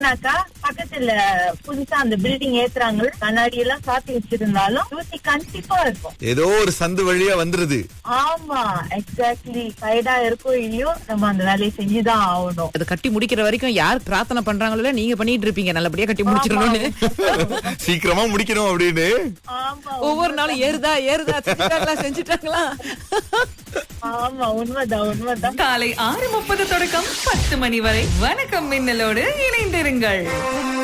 போனாக்கா பக்கத்துல புதுசா அந்த பில்டிங் ஏத்துறாங்க கண்ணாடி எல்லாம் சாத்தி வச்சிருந்தாலும் தூசி கண்டிப்பா இருக்கும் ஏதோ ஒரு சந்து வழியா வந்துருது ஆமா எக்ஸாக்ட்லி சைடா இருக்கோ இல்லையோ நம்ம அந்த வேலையை செஞ்சுதான் ஆகணும் அது கட்டி முடிக்கிற வரைக்கும் யார் பிரார்த்தனை பண்றாங்களோ நீங்க பண்ணிட்டு இருப்பீங்க நல்லபடியா கட்டி முடிச்சிடணும்னு சீக்கிரமா முடிக்கணும் அப்படின்னு ஆமா ஒவ்வொரு நாளும் ஏறுதா ஏறுதா செஞ்சுட்டாங்களா செஞ்சுட்டாங்களா ஆமா உண்மைதான் உண்மைதான் காலை ஆறு முப்பது தொடக்கம் பத்து மணி வரை வணக்கம் மின்னலோடு இணைந்திருங்கள்